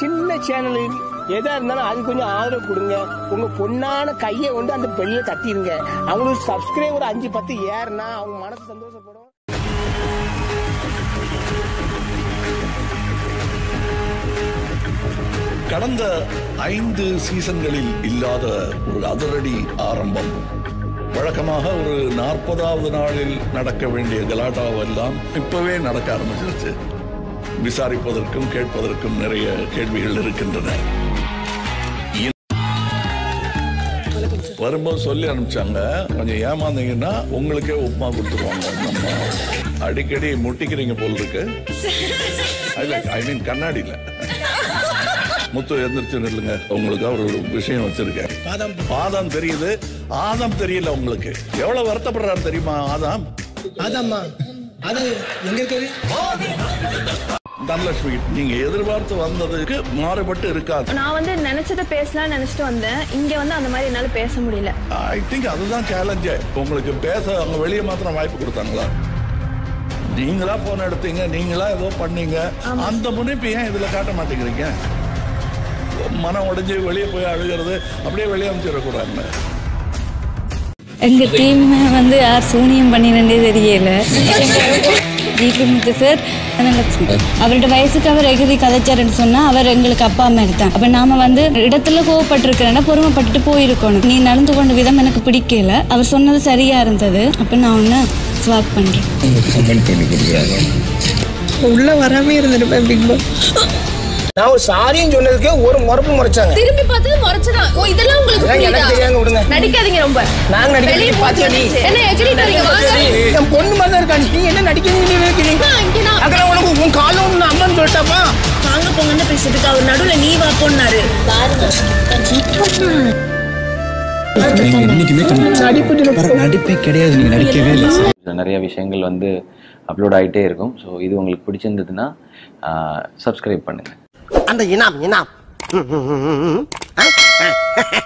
சின்ன சேனலுக்கு எதா இருந்தாலும் அது கொஞ்சம் ஆதரவு கொடுங்க உங்க பொண்ணான கையை கொண்டு அந்த பெல்ல தட்டிடுங்க அவங்களுக்கு சப்ஸ்கிரைபர் அஞ்சு பத்து ஏறுனா அவங்க மனசு சந்தோஷப்படும் கடந்த ஐந்து சீசன்களில் இல்லாத ஒரு அதிரடி ஆரம்பம் வழக்கமாக ஒரு நாற்பதாவது நாளில் நடக்க வேண்டிய கலாட்டாவெல்லாம் இப்பவே நடக்க ஆரம்பிச்சிருச்சு விசாரிப்பதற்கும் கேட்பதற்கும் நிறைய கேள்விகள் இருக்கின்றன வரும்போது சொல்லி அனுப்பிச்சாங்க கொஞ்சம் ஏமாந்தீங்கன்னா உங்களுக்கே உப்புமா கொடுத்துருவாங்க நம்ம அடிக்கடி முட்டிக்கிறீங்க போல் இருக்கு ஐ மீன் கண்ணாடியில் முத்து எந்திரிச்சு நில்லுங்க உங்களுக்கு அவர் ஒரு விஷயம் வச்சிருக்கேன் பாதம் தெரியுது ஆதம் தெரியல உங்களுக்கு எவ்வளவு வருத்தப்படுறாரு தெரியுமா ஆதாம் அதாம்மா அது எங்க இருக்குது தனலட்சுமி நீங்க எதிர்பார்த்து வந்ததுக்கு மாறுபட்டு இருக்காது நான் வந்து நினைச்சதை பேசலாம்னு நினைச்சிட்டு வந்தேன் இங்க வந்து அந்த மாதிரி என்னால பேச முடியல ஐ திங்க் அதுதான் சேலஞ்சே உங்களுக்கு பேச அவங்க வெளியே மாத்திரம் வாய்ப்பு கொடுத்தாங்களா நீங்களா போன் எடுத்தீங்க நீங்களா ஏதோ பண்ணீங்க அந்த முன்னிப்பு ஏன் இதுல காட்ட மாட்டேங்கிறீங்க மனம் உடைஞ்சு வெளியே போய் அழுகிறது அப்படியே வெளியே அமைச்சிடக்கூடாதுன்னு எங்க டீம் வந்து யார் சூனியம் பண்ணினே தெரியல ஜிபி முத்து சார் தனலட்சுமி அவரோட வயசுக்கு அவர் எகுதி கதைச்சாருன்னு சொன்னா அவர் எங்களுக்கு அப்பா மாதிரி தான் அப்ப நாம வந்து இடத்துல கோவப்பட்டிருக்கிறேன்னா பொறுமைப்பட்டுட்டு போயிருக்கணும் நீ நடந்து கொண்ட விதம் எனக்கு பிடிக்கல அவர் சொன்னது சரியா இருந்தது அப்ப நான் ஒன்னு ஸ்வாப் பண்றேன் உள்ள வராம இருந்திருப்பேன் பிக் பாஸ் நான் ஒரு சாரியும் சொன்னதுக்கு ஒரு முறப்பு முறைச்சாங்க திரும்பி பார்த்தது முறைச்சுதான் ஓ இதெல்லாம் உங்களுக்கு அதான் எனக்கு புரியுதா தெரியாம விடுங்க நடிக்காதீங்க ரொம்ப நாங்க வெளிய நடிக்க பாத்தியா நீ என்ன எஜுகேட் வரீங்க வாங்க என் பொண்ணு மாதிரி தான் இருக்கா நீ என்ன நடிக்கிறீங்க நினைக்கிறீங்க இங்க நான் அக்கா உனக்கு உன் காலம் ஒன்று அம்மன் சொல்லிட்டாப்பா வாங்க போங்கன்னு பேசுறதுக்கு அவர் நடுவுல நீ வா போன்னாரு நடிப்பே கிடையாது நீங்க நடிக்கவே இல்லை இதுல நிறைய விஷயங்கள் வந்து அப்லோட் ஆகிட்டே இருக்கும் ஸோ இது உங்களுக்கு பிடிச்சிருந்ததுன்னா சப்ஸ்கிரைப் பண்ணுங்கள் அந்த இனாம் இனாம்